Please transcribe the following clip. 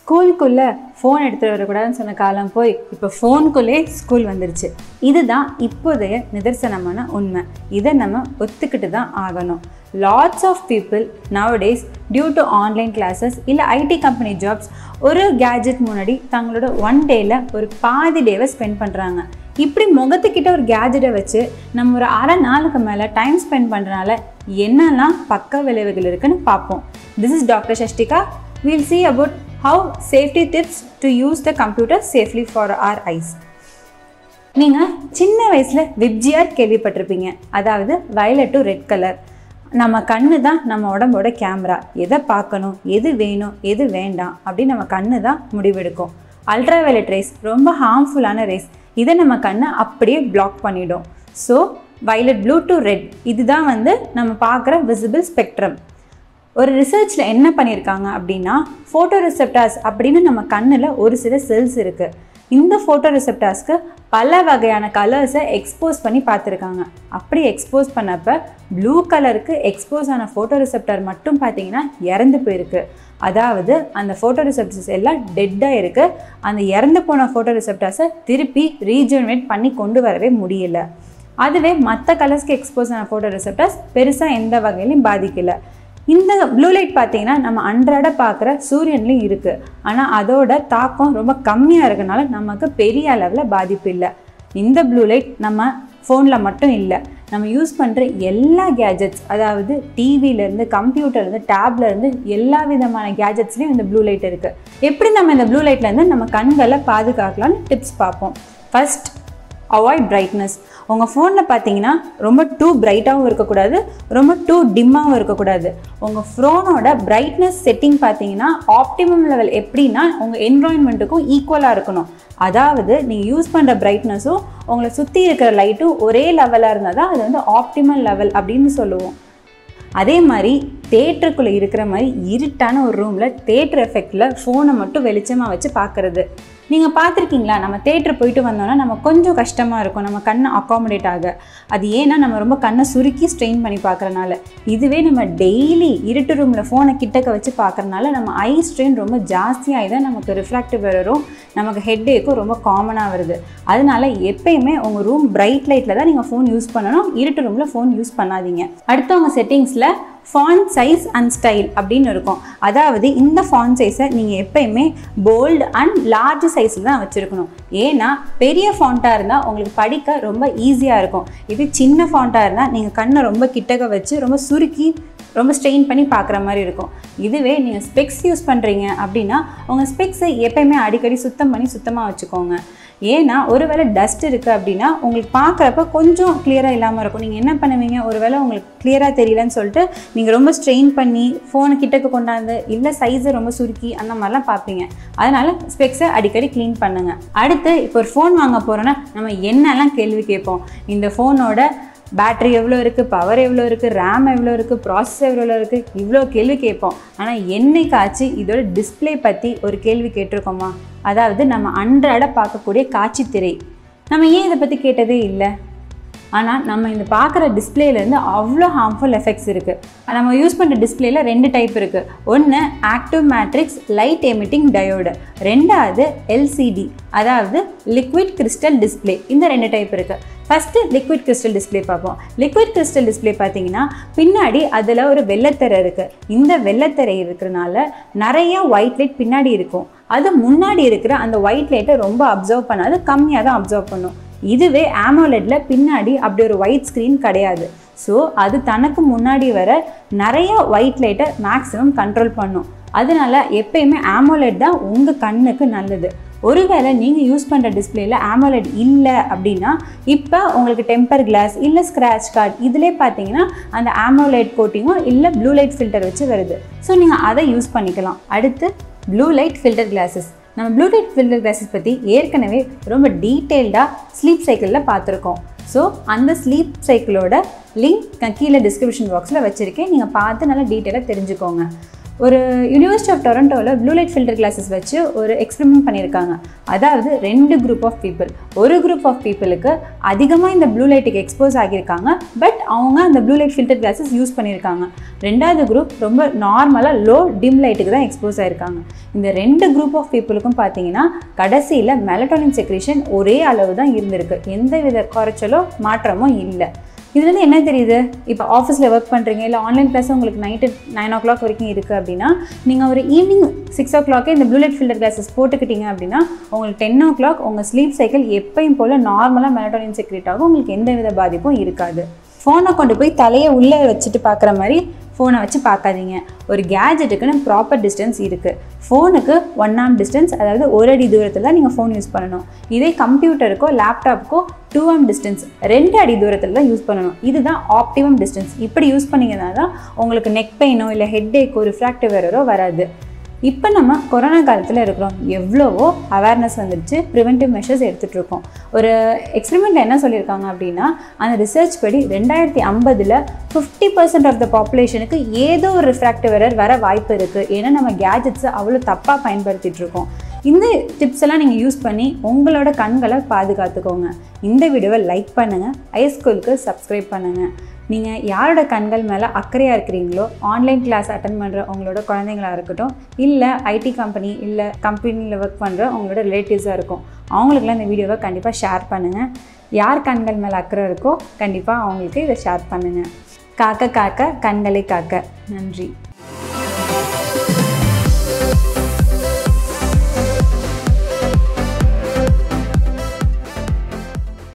ஸ்கூலுக்குள்ளே phone எடுத்துகிட்டு வரக்கூடாதுன்னு சொன்ன காலம் போய் இப்போ ஃபோனுக்குள்ளே ஸ்கூல் வந்துருச்சு இதுதான் இப்போதைய நிதர்சனமான உண்மை இதை நம்ம ஒத்துக்கிட்டு தான் ஆகணும் lots of people nowadays due to online classes இல்லை ஐடி கம்பெனி ஜாப்ஸ் ஒரு கேஜெட் முன்னாடி தங்களோட ஒன் டேயில் ஒரு பாதி டேவை ஸ்பெண்ட் பண்ணுறாங்க இப்படி முகத்துக்கிட்ட ஒரு கேஜெட்டை வச்சு நம்ம ஒரு அரை நாளுக்கு மேலே டைம் ஸ்பெண்ட் பண்ணுறனால என்னெல்லாம் பக்க விளைவுகள் இருக்குன்னு பார்ப்போம் this is doctor Shashtika will see about how safety tips to use the computer safely for our eyes நீங்கள் சின்ன வயசில் விப்ஜிஆர் கேள்விப்பட்டிருப்பீங்க அதாவது violet டு ரெட் கலர் நம்ம கண்ணு தான் நம்ம உடம்போட கேமரா எதை பார்க்கணும் எது வேணும் எது வேண்டாம் அப்படின்னு நம்ம கண்ணு தான் முடிவெடுக்கும் அல்ட்ரா வயலட் ரேஸ் ரொம்ப ஹார்ம்ஃபுல்லான ரேஸ் இதை நம்ம கண்ணை அப்படியே பிளாக் பண்ணிடும் so violet blue to red இதுதான் வந்து நம்ம பார்க்குற விசிபிள் ஸ்பெக்ட்ரம் ஒரு ரிசர்ச்சில் என்ன பண்ணியிருக்காங்க அப்படின்னா ஃபோட்டோ ரிசெப்டார்ஸ் அப்படின்னு நம்ம கண்ணில் ஒரு சில செல்ஸ் இருக்குது இந்த ஃபோட்டோ ரிசெப்டார்ஸ்க்கு பல வகையான கலர்ஸை எக்ஸ்போஸ் பண்ணி பார்த்துருக்காங்க அப்படி எக்ஸ்போஸ் பண்ணப்போ ப்ளூ கலருக்கு எக்ஸ்போஸ் ஆன ஃபோட்டோ ரிசெப்டார் மட்டும் பார்த்தீங்கன்னா இறந்து போயிருக்கு அதாவது அந்த ஃபோட்டோ ரிசெப்டர்ஸ் எல்லாம் டெட்டாக இருக்குது அந்த இறந்து போன ஃபோட்டோ ரிசெப்டார்ஸை திருப்பி ரீஜுவனேட் பண்ணி கொண்டு வரவே முடியல அதுவே மற்ற கலர்ஸ்க்கு எக்ஸ்போஸ் ஆன ஃபோட்டோ ரிசெப்டர்ஸ் பெருசாக எந்த வகையிலையும் பாதிக்கல இந்த ப்ளூ லைட் பார்த்தீங்கன்னா நம்ம அன்றாட பார்க்குற சூரியன்லேயும் இருக்குது ஆனால் அதோட தாக்கம் ரொம்ப கம்மியாக இருக்கனால நமக்கு பெரிய அளவில் பாதிப்பு இல்லை இந்த ப்ளூ லைட் நம்ம ஃபோனில் மட்டும் இல்லை நம்ம யூஸ் பண்ணுற எல்லா கேஜெட்ஸ் அதாவது டிவிலேருந்து கம்ப்யூட்டர்லேருந்து டேப்லேருந்து எல்லா விதமான கேஜெட்ஸ்லேயும் இந்த ப்ளூ லைட் இருக்குது எப்படி நம்ம இந்த ப்ளூ லைட்லேருந்து நம்ம கண்களை பாதுகாக்கலாம்னு டிப்ஸ் பார்ப்போம் ஃபர்ஸ்ட் அவாய்ட் பிரைட்னஸ் உங்கள் ஃபோனில் பார்த்தீங்கன்னா ரொம்ப டூ பிரைட்டாகவும் இருக்கக்கூடாது ரொம்ப டூ டிம்மாகவும் இருக்கக்கூடாது உங்கள் ஃபோனோட பிரைட்னஸ் செட்டிங் பார்த்தீங்கன்னா ஆப்டிமம் லெவல் எப்படின்னா உங்கள் என்வாயன்மெண்ட்டுக்கும் ஈக்குவலாக இருக்கணும் அதாவது நீங்கள் யூஸ் பண்ணுற பிரைட்னஸும் உங்களை சுற்றி இருக்கிற லைட்டும் ஒரே லெவலாக இருந்தால் தான் அது வந்து ஆப்டிமல் லெவல் அப்படின்னு சொல்லுவோம் அதே மாதிரி தேட்டருக்குள்ளே இருக்கிற மாதிரி இருட்டான ஒரு ரூமில் தேட்டர் எஃபெக்டில் ஃபோனை மட்டும் வெளிச்சமாக வச்சு பார்க்குறது நீங்கள் பார்த்துருக்கீங்களா நம்ம தேட்டர் போயிட்டு வந்தோன்னா நம்ம கொஞ்சம் கஷ்டமாக இருக்கும் நம்ம கண்ணை அக்காமடேட் ஆக அது ஏன்னா நம்ம ரொம்ப கண்ணை சுருக்கி ஸ்ட்ரெயின் பண்ணி பார்க்குறனால இதுவே நம்ம டெய்லி இருட்டு ரூமில் ஃபோனை கிட்டக்க வச்சு பார்க்குறனால நம்ம ஐ ஸ்ட்ரெயின் ரொம்ப ஜாஸ்தியாகி தான் நமக்கு ரிஃப்ராக்டிவ் வரும் நமக்கு ஹெட் ஏக்கும் ரொம்ப காமனாக வருது அதனால எப்பயுமே உங்கள் ரூம் பிரைட் லைட்டில் தான் நீங்கள் ஃபோன் யூஸ் பண்ணணும் இருட்டு ரூமில் ஃபோன் யூஸ் பண்ணாதீங்க அடுத்தவங்க செட்டிங்ஸில் ஃபாண்ட் சைஸ் அண்ட் ஸ்டைல் அப்படின்னு இருக்கும் அதாவது இந்த ஃபாண்ட் சைஸை நீங்கள் எப்பயுமே போல்டு அண்ட் லார்ஜ் சைஸில் தான் வச்சுருக்கணும் ஏன்னா பெரிய ஃபாண்ட்டாக இருந்தால் உங்களுக்கு படிக்க ரொம்ப ஈஸியாக இருக்கும் இது சின்ன ஃபாண்ட்டாக இருந்தால் நீங்கள் கண்ணை ரொம்ப கிட்டக்க வச்சு ரொம்ப சுருக்கி ரொம்ப ஸ்ட்ரெயின் பண்ணி பார்க்குற மாதிரி இருக்கும் இதுவே நீங்கள் ஸ்பெக்ஸ் யூஸ் பண்ணுறீங்க அப்படின்னா உங்கள் ஸ்பெக்ஸை எப்பயுமே அடிக்கடி சுத்தம் பண்ணி சுத்தமாக வச்சுக்கோங்க ஏன்னா ஒருவேளை டஸ்ட் இருக்குது அப்படின்னா உங்களுக்கு பார்க்குறப்ப கொஞ்சம் கிளியராக இல்லாமல் இருக்கும் நீங்கள் என்ன பண்ணுவீங்க ஒருவேளை உங்களுக்கு கிளியராக தெரியலன்னு சொல்லிட்டு நீங்கள் ரொம்ப ஸ்ட்ரெயின் பண்ணி ஃபோனை கிட்டக்கு கொண்டாந்து இல்லை சைஸை ரொம்ப சுருக்கி அந்த மாதிரிலாம் பார்ப்பீங்க அதனால் ஸ்பெக்ஸை அடிக்கடி க்ளீன் பண்ணுங்கள் அடுத்து இப்போ ஒரு ஃபோன் வாங்க போகிறோன்னா நம்ம என்னெல்லாம் கேள்வி கேட்போம் இந்த ஃபோனோட பேட்டரி எவ்வளோ இருக்குது பவர் எவ்வளோ இருக்குது ரேம் எவ்வளோ இருக்குது ப்ராசஸ் எவ்வளோ இருக்குது இவ்வளோ கேள்வி கேட்போம் ஆனால் என்னைக்காச்சும் இதோட டிஸ்ப்ளே பற்றி ஒரு கேள்வி கேட்டிருக்கோமா அதாவது நம்ம அன்றாட பார்க்கக்கூடிய காட்சி திரை நம்ம ஏன் இதை பற்றி கேட்டதே இல்லை ஆனால் நம்ம இந்த பார்க்குற டிஸ்பிளேலேருந்து அவ்வளோ ஹார்ம்ஃபுல் எஃபெக்ட்ஸ் இருக்குது நம்ம யூஸ் பண்ணுற டிஸ்பிளேல ரெண்டு டைப் இருக்குது ஒன்று active matrix light emitting diode ரெண்டாவது எல்சிடி அதாவது லிக்விட் கிறிஸ்டல் டிஸ்பிளே இந்த ரெண்டு டைப் இருக்குது ஃபஸ்ட்டு லிக்விட் கிறிஸ்டல் டிஸ்பிளே பார்ப்போம் லிக்விட் கிறிஸ்டல் டிஸ்பிளே பார்த்தீங்கன்னா பின்னாடி அதில் ஒரு வெள்ளத்திரை இருக்குது இந்த வெள்ளத்திரை இருக்கிறனால நிறைய ஒயிட் லைட் பின்னாடி இருக்கும் அது முன்னாடி இருக்கிற அந்த ஒயிட் லைட்டை ரொம்ப அப்சர்வ் பண்ணாது கம்மியாக தான் அப்சர்வ் பண்ணும் இதுவே ஆமோலெட்ல பின்னாடி அப்படி ஒரு ஒயிட் ஸ்க்ரீன் கிடையாது ஸோ அது தனக்கு முன்னாடி வர நிறைய ஒயிட் லைட்டை மேக்ஸிமம் கண்ட்ரோல் பண்ணும் அதனால எப்பயுமே ஆமோலெட் தான் உங்கள் கண்ணுக்கு நல்லது ஒருவேளை நீங்கள் யூஸ் பண்ணுற டிஸ்பிளேல ஆமோலெட் இல்லை அப்படின்னா இப்போ உங்களுக்கு டெம்பர் கிளாஸ் இல்லை ஸ்க்ராட்ச் கார்டு இதிலே பார்த்தீங்கன்னா அந்த ஆமோலைட் கோட்டிங்கும் இல்லை ப்ளூ லைட் ஃபில்டர் வச்சு வருது ஸோ நீங்கள் அதை யூஸ் பண்ணிக்கலாம் அடுத்து ப்ளூ லைட் ஃபில்டர் கிளாஸஸ் நம்ம ப்ளூ லைட் ஃபில்டர் கிளாஸஸ் பற்றி ஏற்கனவே ரொம்ப டீட்டெயில்டாக ஸ்லீப் சைக்கிளில் பார்த்துருக்கோம் ஸோ அந்த ஸ்லீப் சைக்கிளோட லிங்க் நான் கீழே டிஸ்கிரிப்ஷன் பாக்ஸில் வச்சுருக்கேன் நீங்கள் பார்த்து நல்லா டீட்டெயிலாக தெரிஞ்சுக்கோங்க ஒரு யூனிவர்சிட்டி ஆஃப் டொரண்டோவில் ப்ளூ லைட் ஃபில்டர் கிளாஸஸ் வச்சு ஒரு எக்ஸ்பெரிமெண்ட் பண்ணியிருக்காங்க அதாவது ரெண்டு குரூப் ஆஃப் பீப்புள் ஒரு குரூப் ஆஃப் பீப்புளுக்கு அதிகமாக இந்த ப்ளூ லைட்டுக்கு எக்ஸ்போஸ் ஆகியிருக்காங்க பட் அவங்க அந்த blue light filter glasses use பண்ணியிருக்காங்க ரெண்டாவது குரூப் ரொம்ப நார்மலாக லோ டிம் லைட்டுக்கு தான் எக்ஸ்போஸ் ஆயிருக்காங்க இந்த ரெண்டு குரூப் ஆஃப் பீப்புளுக்கும் பார்த்தீங்கன்னா கடைசியில் மெலட்டோனின் செக்ரேஷன் ஒரே அளவு தான் இருந்திருக்கு எந்த வித குறைச்சலோ மாற்றமோ இல்லை இதுலேருந்து என்ன தெரியுது இப்போ ஆஃபீஸில் ஒர்க் பண்ணுறீங்க இல்லை ஆன்லைன் கிளாஸ் உங்களுக்கு நைட்டு நைன் ஓ கிளாக் வரைக்கும் இருக்குது அப்படின்னா நீங்கள் ஒரு ஈவினிங் சிக்ஸ் ஓ கிளாக்கே இந்த ப்ளூ லைட் ஃபில்டர் கிளாஸஸ் போட்டுக்கிட்டீங்க அப்படின்னா உங்களுக்கு டென் ஓ கிளாக் உங்கள் ஸ்லீப் சைக்கிள் எப்பயும் போல் நார்மலாக மெலட்டோனின் செக்ரேட் ஆகும் உங்களுக்கு எந்த வித பாதிப்பும் இருக்காது ஃபோனை கொண்டு போய் தலையை உள்ளே வச்சுட்டு பார்க்குற மாதிரி ஃபோனை வச்சு பார்க்காதீங்க ஒரு கேஜெட்டுக்குன்னு ப்ராப்பர் டிஸ்டன்ஸ் இருக்குது ஃபோனுக்கு ஒன் ஆம் டிஸ்டன்ஸ் அதாவது ஒரு அடி தூரத்தில் தான் நீங்கள் ஃபோன் யூஸ் பண்ணணும் இதே கம்ப்யூட்டருக்கோ லேப்டாப்புக்கோ டூ ஆம் டிஸ்டன்ஸ் ரெண்டு அடி தூரத்தில் தான் யூஸ் பண்ணணும் இதுதான் ஆப்டிமம் டிஸ்டன்ஸ் இப்படி யூஸ் பண்ணிங்கன்னா தான் உங்களுக்கு நெக் பெயினோ இல்லை ஹெட் ஏக்கோ ரிஃப்ராக்டிவ் எரரோ வராது இப்போ நம்ம கொரோனா காலத்தில் இருக்கிறோம் எவ்வளவோ அவேர்னஸ் வந்துடுச்சு ப்ரிவென்டிவ் மெஷர்ஸ் எடுத்துகிட்டு இருக்கோம் ஒரு எக்ஸ்பெரிமெண்ட்டில் என்ன சொல்லியிருக்காங்க அப்படின்னா அந்த ரிசர்ச் படி ரெண்டாயிரத்தி ஐம்பதில் ஃபிஃப்டி பர்சன்ட் ஆஃப் த பாப்புலேஷனுக்கு ஏதோ ஒரு ரிஃப்ராக்டிவ் எரர் வர வாய்ப்பு இருக்குது ஏன்னா நம்ம கேஜெட்ஸை அவ்வளோ தப்பாக பயன்படுத்திட்டு இருக்கோம் இந்த டிப்ஸ் எல்லாம் நீங்கள் யூஸ் பண்ணி உங்களோட கண்களை பாதுகாத்துக்கோங்க இந்த வீடியோவை லைக் பண்ணுங்கள் ஐஸ்கூலுக்கு சப்ஸ்கிரைப் பண்ணுங்கள் நீங்கள் யாரோட கண்கள் மேலே அக்கறையாக இருக்கிறீங்களோ ஆன்லைன் கிளாஸ் அட்டன் பண்ணுற உங்களோட குழந்தைங்களா இருக்கட்டும் இல்லை ஐடி கம்பெனி இல்லை கம்பெனியில் ஒர்க் பண்ணுற உங்களோட ரிலேட்டிவ்ஸாக இருக்கும் அவங்களுக்குலாம் இந்த வீடியோவை கண்டிப்பாக ஷேர் பண்ணுங்கள் யார் கண்கள் மேலே அக்கறை இருக்கோ கண்டிப்பாக அவங்களுக்கு இதை ஷேர் பண்ணுங்கள் காக்க காக்க கண்களை காக்க நன்றி